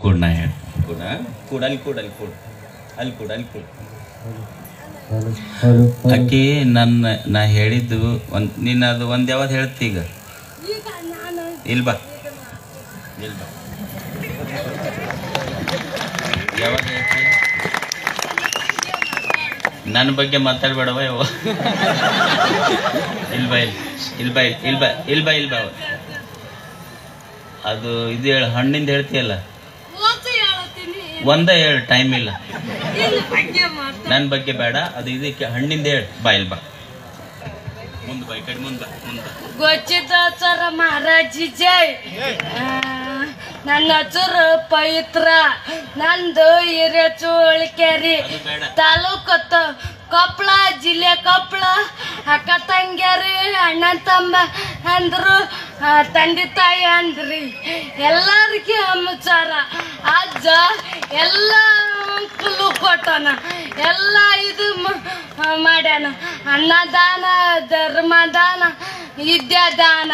ಕೂಡ ನಾ ಹೇಳಿ ಕೂಡ ಕೂಡ ಅಲ್ಲಿ ಕೂಡ ಅಲ್ಲಿ ಕೂಡ ಅಲ್ಲಿ ಕೂಡ ಅಲ್ಲಿ ಕೂಡ ಅಕ್ಕಿ ನನ್ನ ನಾ ಹೇಳಿದ್ದು ಒಂದ್ ನೀನು ಅದು ಒಂದ್ ಯಾವ್ದು ಹೇಳ್ತಿ ಈಗ ಇಲ್ ಬಾ ಇಲ್ ಬಾ ಯಾವಾಗ ಹೇಳ್ತಿ ನನ್ನ ಬಗ್ಗೆ ಮಾತಾಡ್ಬೇಡವ ಯವ್ವ ಇಲ್ ಬಾ ಇಲ್ ಬಾ ಇಲ್ ಬಾ ಇಲ್ ಬಾ ಇಲ್ ಬಾ ಅದು ಇದು ಹೇಳ ಹಣ್ಣಿಂದ ಹೇಳ್ತೀಯಲ್ಲ ಒಂದ ಹೇಳು ಟೈಮ್ ಇಲ್ಲ ನನ್ನ ಬಗ್ಗೆ ಬೇಡ ಅದು ಇದಕ್ಕೆ ಹಣ್ಣಿಂದ ಹೇಳು ಬಾ ಇಲ್ ಬಾ ಮುಂದ್ ಬಾ ಈ ಕಡೆ ಮುಂದ್ ಬಾ ಮುಂದ್ ಬಾ ಗೊಚ್ಚಿದಾಚಾರ ಮಹಾರಾಜಿ ಜೈ ಆ, ನನ್ನ ಹೆಸರು ಪವಿತ್ರ ನಂದು ಹಿರೇಚೋಳಿಕೇರಿ ಅದು ಬೇಡ ತಾಲೂಕು ತ- ಕೊಪ್ಪಳ ಜಿಲ್ಲೆ ಕೊಪ್ಪಳ ಅಕ್ಕ ತಂಗ್ಯಾರಿ ಅಣ್ಣ ತಮ್ಮ ಅಂದ್ರು ಆ, ತಂದೆ ತಾಯಿ ಅಂದ್ರಿ ಎಲ್ಲರಿಗೆ ಅಮ್ಮಚಾರ ಅಜ್ಜ ಎಲ್ಲ ಕುಲು ಕೊಟ್ಟನ ಎಲ್ಲ ಇದು ಮ- ಮಾಡ್ಯಾನ ಅನ್ನದಾನ ಧರ್ಮದಾನ ವಿದ್ಯಾದಾನ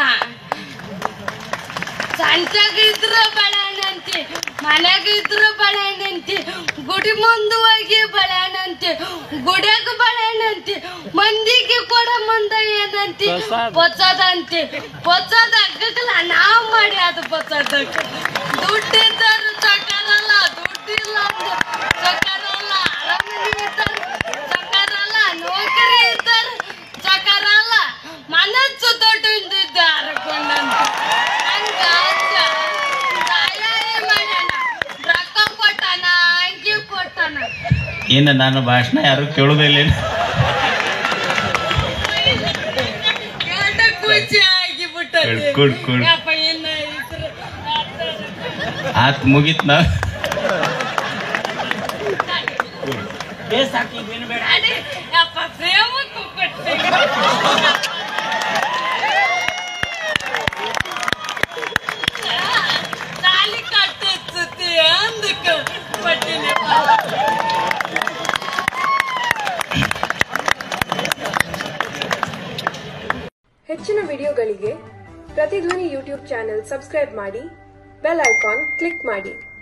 ಸಂತ್ಯಾಗ ಇದ್ರ ಬಳೆಹಣ್ಣಂತಿ ಮನ್ಯಾಗ ಇದ್ರ ಬಳೆಹಣ್ಣಂತಿ ಗುಡಿ ಮುಂದೆ ಹೋಗಿ ಬಳೆಹಣ್ಣಂತಿ ಗುಡಿಯಾಗ ಬಳೆಹಣ್ಣಂತಿ ಮಂದಿಗೆ ಕೊಡ ಮುಂದೆ ಏನಂತಿ ಪೊಚ್ಚದಂತಿ ಪೊಚ್ಚದ ಅಗ್ಗಲ್ಲ ನಾವು ಮಾಡಿ ಅದು ಪೊಚ್ಚದಕ್ಕೆ ದುಡ್ಡಿದ್ದರು ಚಕರಲ್ಲ ದುಡ್ಡಿಲ್ಲ ಅಂದ್ರೆ ಚಕರಲ್ಲ ಅರಮನೆ ಇದ್ದರು ಚಕರಲ್ಲ ನೌಕರಿ ಇದ್ದರು ಚಕರಲ್ಲ ಮನಸ್ಸು ದೊಡ್ಡ ಅರಕೊಂಡಂತ ಹಂಗ ಅಜ್ಜ ಸಹಾಯ ಮಾಡ್ಯಾನ ರೊಕ್ಕ ಕೊಟ್ಟಾನ ಅಂಗಿ ಕೊಟ್ಟಾನ ಏನು ನಾನು ಭಾಷಣ ಯಾರು ಕೇಳುದಿಲ್ಲ ಕೇಟ ಖುಷಿ ಆಗಿ ಬಿಟ್ಟದೆ ಕುಡ್ ಕುಡ್ ಯಪ್ಪ ಇನ್ನ ಇದ್ರ ಆತ್ ಮುಗೀತ್ ನಾ ಅದೇ ಯಪ್ಪ ಪ್ರೇಮಕ್ಕೂ ಕೊಟ್ಟೆ ತಾಲಿ ಕಟ್ಟಿಸುತ್ತಿ ಅಂದಕ್ಕೆ ಕೊಟ್ಟಿನಿ ಹೆಚ್ಚಿನ ವಿಡಿಯೋಗಳಿಗೆ ಪ್ರತಿಧ್ವನಿ ಯೂಟ್ಯೂಬ್ ಚಾನೆಲ್ ಸಬ್ಸ್ಕ್ರೈಬ್ ಮಾಡಿ ಬೆಲ್ ಐಕಾನ್ ಕ್ಲಿಕ್ ಮಾಡಿ